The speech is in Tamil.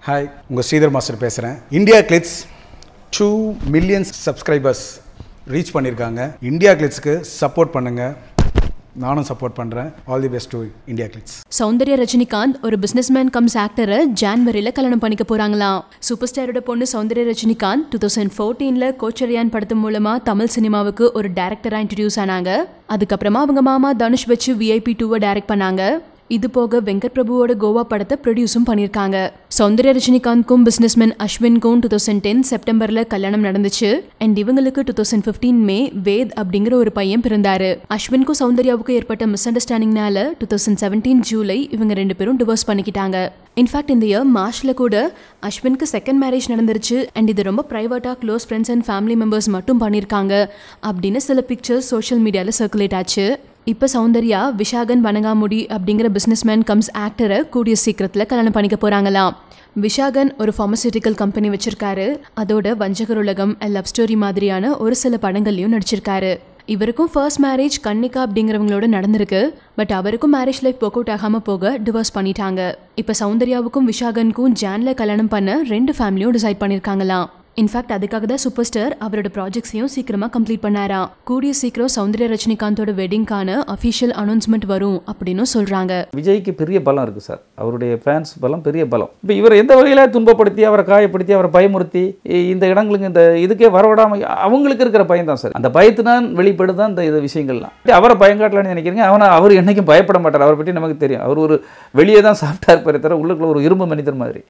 ஹாய் உங்கள் ஸ்ரீதர் மாஸ்டர் பேசுகிறேன் India Glitz two millions subscribers reach பண்ணியிருக்காங்க இந்தியா கிளிட்ஸ்க்கு சப்போர்ட் பண்ணுங்கள் நானும் சப்போர்ட் பண்ணுறேன் all the best to India Glitz Soundarya Rajinikanth ஒரு பிசினஸ்மேன் கம்ஸ் ஆக்டரை ஜான்வரியில் கல்யாணம் பண்ணிக்க போறாங்களாம் சூப்பர் ஸ்டாரோட பொண்ணு சௌந்தர்யா ரஜினிகாந்த் டூ தௌசண்ட் ஃபோர்டீனில் கோச்சரியான் படத்து மூலமா தமிழ் சினிமாவுக்கு ஒரு டேரக்டராக இன்ட்ரடியூஸ் ஆனாங்க அதுக்கப்புறமா அவங்க மாமா தனுஷ் வச்சு விஐபி டூவை டைரக்ட் பண்ணாங்க இது போக வெங்கட் பிரபுவோட கோவா படத்தை ப்ரொடியூஸும் பண்ணியிருக்காங்க சௌந்தர்யா ரஜினிகாந்த்க்கும் பிஸ்னஸ்மேன் அஸ்வின்க்கும் டூ தௌசண்ட் டென் செப்டம்பரில் கல்யாணம் நடந்துச்சு அண்ட் இவங்களுக்கு two thousand fifteen May Ved அப்படிங்கிற ஒரு பையன் பிறந்தாரு அஸ்வின்க்கும் சௌந்தர்யாவுக்கும் ஏற்பட்ட மிஸ் அண்டர்ஸ்டாண்டிங்னால டூ தௌசண்ட் செவன்டீன் ஜூலை இவங்க ரெண்டு பேரும் டிவோர்ஸ் பண்ணிக்கிட்டாங்க இன்ஃபேக்ட் இந்த இயர் மார்ச்ல கூட அஸ்வினுக்கு செகண்ட் மேரேஜ் நடந்துருச்சு அண்ட் இது ரொம்ப ப்ரைவேட்டாக close friends and family members மட்டும் பண்ணியிருக்காங்க அப்படின்னு சில பிக்சர்ஸ் சோஷியல் மீடியாவில் சர்க்குலேட் ஆச்சு இப்போ சௌந்தர்யா விஷாகன் வணங்காமுடி அப்படிங்கிற பிஸ்னஸ்மேன் கம்ஸ் ஆக்டரை கூடிய சீக்கிரத்தில் கல்யாணம் பண்ணிக்க போகிறாங்களாம் விஷாகன் ஒரு ஃபார்மசியூட்டிக்கல் கம்பெனி வச்சிருக்காரு அதோட வஞ்சகர் உலகம் லவ் ஸ்டோரி மாதிரியான ஒரு சில படங்கள்லையும் நடிச்சிருக்காரு இவருக்கும் ஃபர்ஸ்ட் மேரேஜ் கன்னிகா அப்படிங்கிறவங்களோட நடந்திருக்கு பட் அவருக்கும் மேரேஜ் லைஃப் ஒர்க் அவுட் ஆகாமல் போக டிவோர்ஸ் பண்ணிட்டாங்க இப்போ சௌந்தர்யாவுக்கும் விஷாகனுக்கும் ஜான்ல கல்யாணம் பண்ண ரெண்டு ஃபேமிலியும் டிசைட் பண்ணியிருக்காங்களாம் இன்ஃபேக்ட் அதுக்காக தான் சூப்பர் ஸ்டார் அவரோட ப்ராஜெக்ட்ஸையும் சீக்கிரமா கம்ப்ளீட் பண்ணாராம் கூடிய சீக்கிரம் சௌந்தர்யா ரஜினிகாந்தோட வெட்டிங்கான அஃபிஷியல் அனௌன்ஸ்மெண்ட் வரும் அப்படின்னு சொல்றாங்க விஜய்க்கு பெரிய பலம் இருக்குது சார் அவருடைய ஃபேன்ஸ் பலம் பெரிய பலம் இப்போ இவர் எந்த வகையில் துன்பப்படுத்தி அவரை காயப்படுத்தி அவரை பயமுறுத்தி இ- இந்த இடங்களுக்கு இந்த இதுக்கே வரவிடாமல் அவங்களுக்கு இருக்கிற பயம் தான் சார் அந்த பயத்தினால் வெளிப்படுதான் இந்த இது விஷயங்கள்லாம் அவரை பயங்காட்டலான்னு நினைக்கிறீங்க அவனை அவர் என்னைக்கும் பயப்பட மாட்டார் அவரை பற்றி நமக்கு தெரியும் அவர் ஒரு வெளியே தான் சாப்பிட்டா இருப்பாரே தவிர உள்ளுக்குள்ள ஒரு இரும்பு மனிதர் மாதிரி